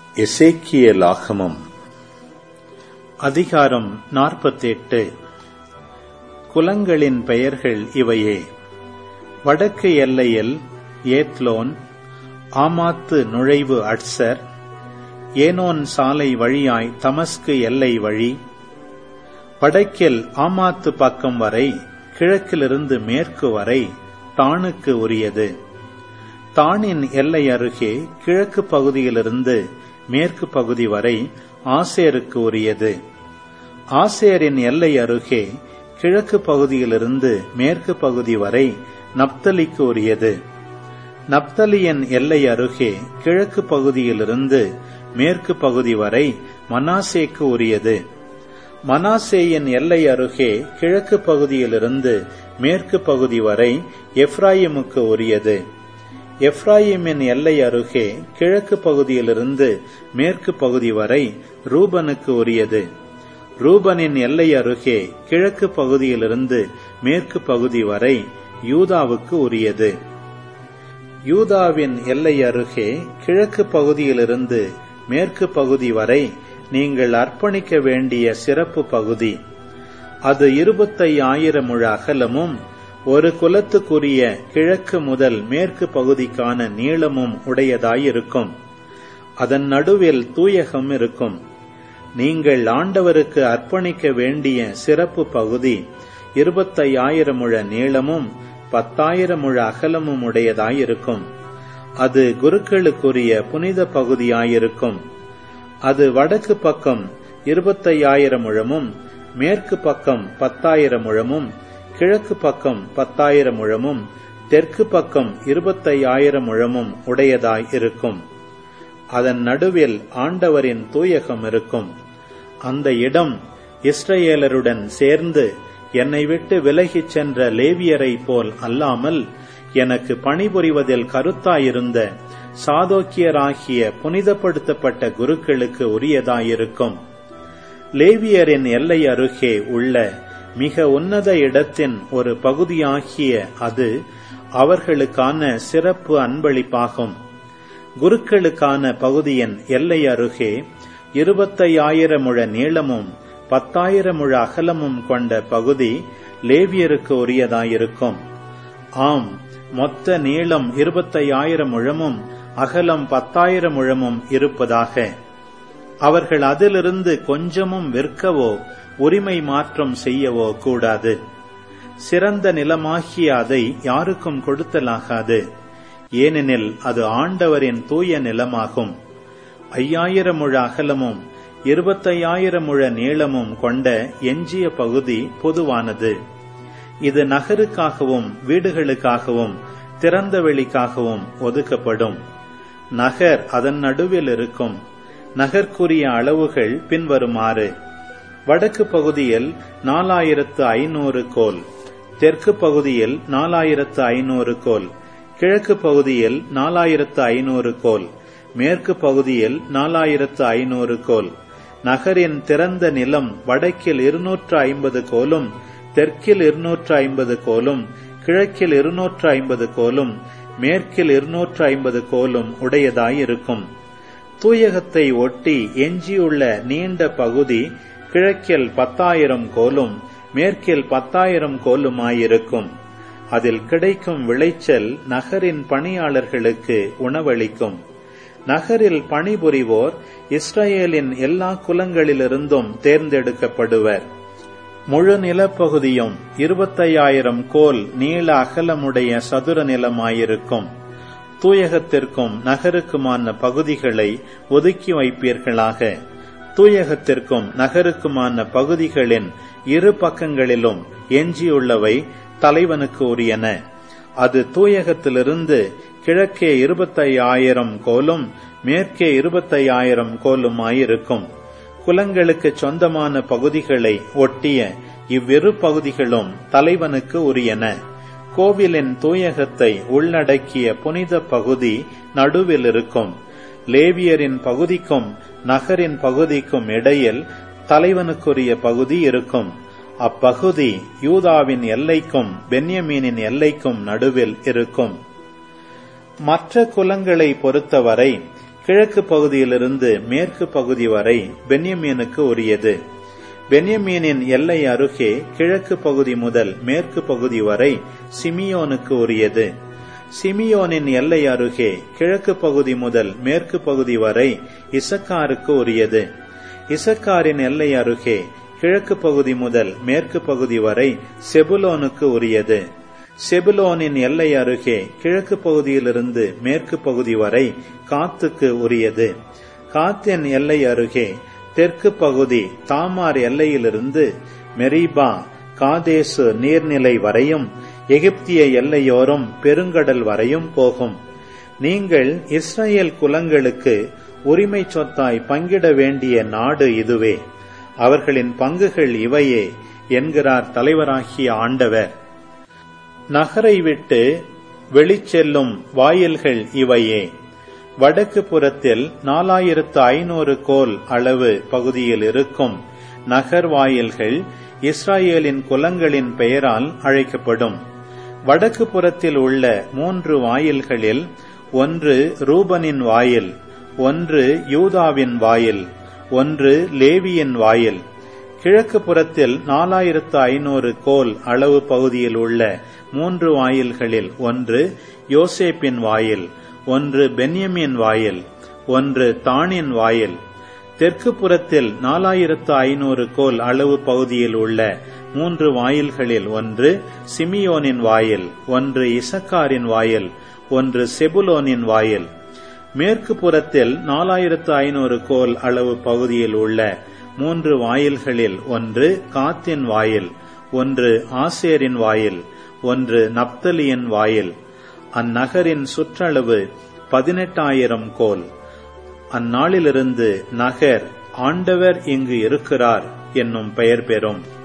எசேக்கியலாகமம் அதிகாரம் நாற்பத்தெட்டு குலங்களின் பெயர்கள் இவையே வடக்கு எல்லையில் ஏத்லோன் ஆமாத்து நுழைவு அட்சர் ஏனோன் சாலை வழியாய் தமஸ்கு எல்லை வழி வடக்கில் ஆமாத்து பக்கம் வரை கிழக்கிலிருந்து மேற்கு வரை தானுக்கு உரியது தானின் எல்லை அருகே கிழக்கு பகுதியிலிருந்து மேற்கு பகுதி வரை ஆசேருக்கு உரியது ஆசேரின் எல்லை அருகே கிழக்கு பகுதியிலிருந்து மேற்கு பகுதி வரை நப்தலிக்கு உரியது நப்தலியன் எல்லை அருகே கிழக்கு பகுதியிலிருந்து மேற்கு பகுதி வரை மனாசேக்கு உரியது மனாசேயின் எல்லை அருகே கிழக்கு பகுதியிலிருந்து மேற்கு பகுதி வரை எப்ராயிமுக்கு உரியது எப்ராயிமின் எல்லை அருகே கிழக்கு பகுதியிலிருந்து மேற்கு பகுதி வரை ரூபனுக்கு உரியது ரூபனின் எல்லை அருகே கிழக்கு பகுதியிலிருந்து மேற்கு பகுதி வரை யூதாவுக்கு உரியது யூதாவின் எல்லை அருகே கிழக்கு பகுதியிலிருந்து மேற்கு பகுதி வரை நீங்கள் அர்ப்பணிக்க வேண்டிய சிறப்பு பகுதி அது இருபத்தை ஆயிரம் முழ அகலமும் ஒரு குலத்துக்குரிய கிழக்கு முதல் மேற்கு பகுதிக்கான நீளமும் உடையதாயிருக்கும் அதன் நடுவில் தூயகம் இருக்கும் நீங்கள் ஆண்டவருக்கு அர்ப்பணிக்க வேண்டிய சிறப்பு பகுதி இருபத்தையாயிரம் முழ நீளமும் பத்தாயிரம் முழ அகலமும் உடையதாயிருக்கும் அது குருக்களுக்குரிய புனித பகுதியாயிருக்கும் அது வடக்கு பக்கம் இருபத்தையாயிரம் முழமும் மேற்கு பக்கம் பத்தாயிரம் முழமும் கிழக்கு பக்கம் பத்தாயிரம் முழமும் தெற்கு பக்கம் இருபத்தையாயிரம் முழமும் உடையதாய் இருக்கும் அதன் நடுவில் ஆண்டவரின் தூயகம் இருக்கும் அந்த இடம் இஸ்ரேலருடன் சேர்ந்து என்னை விட்டு விலகிச் சென்ற லேவியரை போல் அல்லாமல் எனக்கு பணிபுரிவதில் கருத்தாயிருந்த சாதோக்கியராகிய புனிதப்படுத்தப்பட்ட குருக்களுக்கு உரியதாயிருக்கும் லேவியரின் எல்லை அருகே உள்ள மிக உன்னத இடத்தின் ஒரு பகுதியாகிய அது அவர்களுக்கான சிறப்பு அன்பளிப்பாகும் குருக்களுக்கான பகுதியின் எல்லை அருகே இருபத்தையாயிரம் முழ நீளமும் பத்தாயிரம் முழ அகலமும் கொண்ட பகுதி லேவியருக்கு உரியதாயிருக்கும் ஆம் மொத்த நீளம் இருபத்தையாயிரம் முழமும் அகலம் பத்தாயிரம் முழமும் இருப்பதாக அவர்கள் அதிலிருந்து கொஞ்சமும் விற்கவோ உரிமை மாற்றம் செய்யவோ கூடாது சிறந்த நிலமாகிய அதை யாருக்கும் கொடுத்தலாகாது ஏனெனில் அது ஆண்டவரின் தூய நிலமாகும் ஐயாயிரம் முழ அகலமும் இருபத்தையாயிரம் முழ நீளமும் கொண்ட எஞ்சிய பகுதி பொதுவானது இது நகருக்காகவும் வீடுகளுக்காகவும் திறந்த வெளிக்காகவும் ஒதுக்கப்படும் நகர் அதன் நடுவில் இருக்கும் நகர்க்குரிய அளவுகள் பின்வருமாறு வடக்கு பகுதியில் நாலாயிரத்து ஐநூறு கோல் தெற்கு பகுதியில் நாலாயிரத்து ஐநூறு கோல் கிழக்கு பகுதியில் நாலாயிரத்து ஐநூறு கோல் மேற்கு பகுதியில் நாலாயிரத்து ஐநூறு கோல் நகரின் திறந்த நிலம் வடக்கில் இருநூற்று ஐம்பது கோலும் தெற்கில் இருநூற்று ஐம்பது கோலும் கிழக்கில் இருநூற்று ஐம்பது கோலும் மேற்கில் இருநூற்று ஐம்பது கோலும் உடையதாயிருக்கும் தூயகத்தை ஒட்டி எஞ்சியுள்ள நீண்ட பகுதி கிழக்கில் பத்தாயிரம் கோலும் மேற்கில் பத்தாயிரம் கோலுமாயிருக்கும் அதில் கிடைக்கும் விளைச்சல் நகரின் பணியாளர்களுக்கு உணவளிக்கும் நகரில் பணிபுரிவோர் இஸ்ரேலின் எல்லா குலங்களிலிருந்தும் தேர்ந்தெடுக்கப்படுவர் முழு நிலப்பகுதியும் இருபத்தையாயிரம் கோல் நீள அகலமுடைய சதுர நிலமாயிருக்கும் தூயகத்திற்கும் நகருக்குமான பகுதிகளை ஒதுக்கி வைப்பீர்களாக தூயகத்திற்கும் நகருக்குமான பகுதிகளின் இரு பக்கங்களிலும் எஞ்சியுள்ளவை தலைவனுக்கு உரியன அது தூயகத்திலிருந்து கிழக்கே இருபத்தையாயிரம் கோலும் மேற்கே இருபத்தையாயிரம் கோலுமாயிருக்கும் குலங்களுக்கு சொந்தமான பகுதிகளை ஒட்டிய இவ்விரு பகுதிகளும் தலைவனுக்கு உரியன கோவிலின் தூயகத்தை உள்ளடக்கிய புனித பகுதி நடுவில் இருக்கும் லேவியரின் பகுதிக்கும் நகரின் பகுதிக்கும் இடையில் தலைவனுக்குரிய பகுதி இருக்கும் அப்பகுதி யூதாவின் எல்லைக்கும் பென்யமீனின் எல்லைக்கும் நடுவில் இருக்கும் மற்ற குலங்களை பொறுத்தவரை கிழக்கு பகுதியிலிருந்து மேற்கு பகுதி வரை பென்யமீனுக்கு உரியது பென்யமீனின் எல்லை அருகே கிழக்கு பகுதி முதல் மேற்கு பகுதி வரை சிமியோனுக்கு உரியது சிமியோனின் எல்லை அருகே கிழக்கு பகுதி முதல் மேற்கு பகுதி வரை இசக்காருக்கு உரியது இசக்காரின் எல்லை அருகே கிழக்கு பகுதி முதல் மேற்கு பகுதி வரை செபுலோனுக்கு உரியது செபுலோனின் எல்லை அருகே கிழக்கு பகுதியிலிருந்து மேற்கு பகுதி வரை காத்துக்கு உரியது காத்தின் எல்லை அருகே தெற்கு பகுதி தாமார் எல்லையிலிருந்து மெரிபா காதேசு நீர்நிலை வரையும் எகிப்திய எல்லையோரம் பெருங்கடல் வரையும் போகும் நீங்கள் இஸ்ரேல் குலங்களுக்கு உரிமை சொத்தாய் பங்கிட வேண்டிய நாடு இதுவே அவர்களின் பங்குகள் இவையே என்கிறார் தலைவராகிய ஆண்டவர் நகரை விட்டு வெளிச்செல்லும் வாயில்கள் இவையே வடக்கு புறத்தில் நாலாயிரத்து ஐநூறு கோல் அளவு பகுதியில் இருக்கும் நகர் வாயில்கள் இஸ்ராயேலின் குலங்களின் பெயரால் அழைக்கப்படும் வடக்கு புறத்தில் உள்ள மூன்று வாயில்களில் ஒன்று ரூபனின் வாயில் ஒன்று யூதாவின் வாயில் ஒன்று லேவியின் வாயில் கிழக்கு புறத்தில் நாலாயிரத்து ஐநூறு கோல் அளவு பகுதியில் உள்ள மூன்று வாயில்களில் ஒன்று யோசேப்பின் வாயில் ஒன்று பென்யமின் வாயில் ஒன்று தானின் வாயில் தெற்கு புறத்தில் நாலாயிரத்து ஐநூறு கோல் அளவு பகுதியில் உள்ள மூன்று வாயில்களில் ஒன்று சிமியோனின் வாயில் ஒன்று இசக்காரின் வாயில் ஒன்று செபுலோனின் வாயில் மேற்கு புறத்தில் நாலாயிரத்து ஐநூறு கோல் அளவு பகுதியில் உள்ள மூன்று வாயில்களில் ஒன்று காத்தின் வாயில் ஒன்று ஆசேரின் வாயில் ஒன்று நப்தலியின் வாயில் அந்நகரின் சுற்றளவு பதினெட்டாயிரம் கோல் அந்நாளிலிருந்து நகர் ஆண்டவர் இங்கு இருக்கிறார் என்னும் பெயர் பெறும்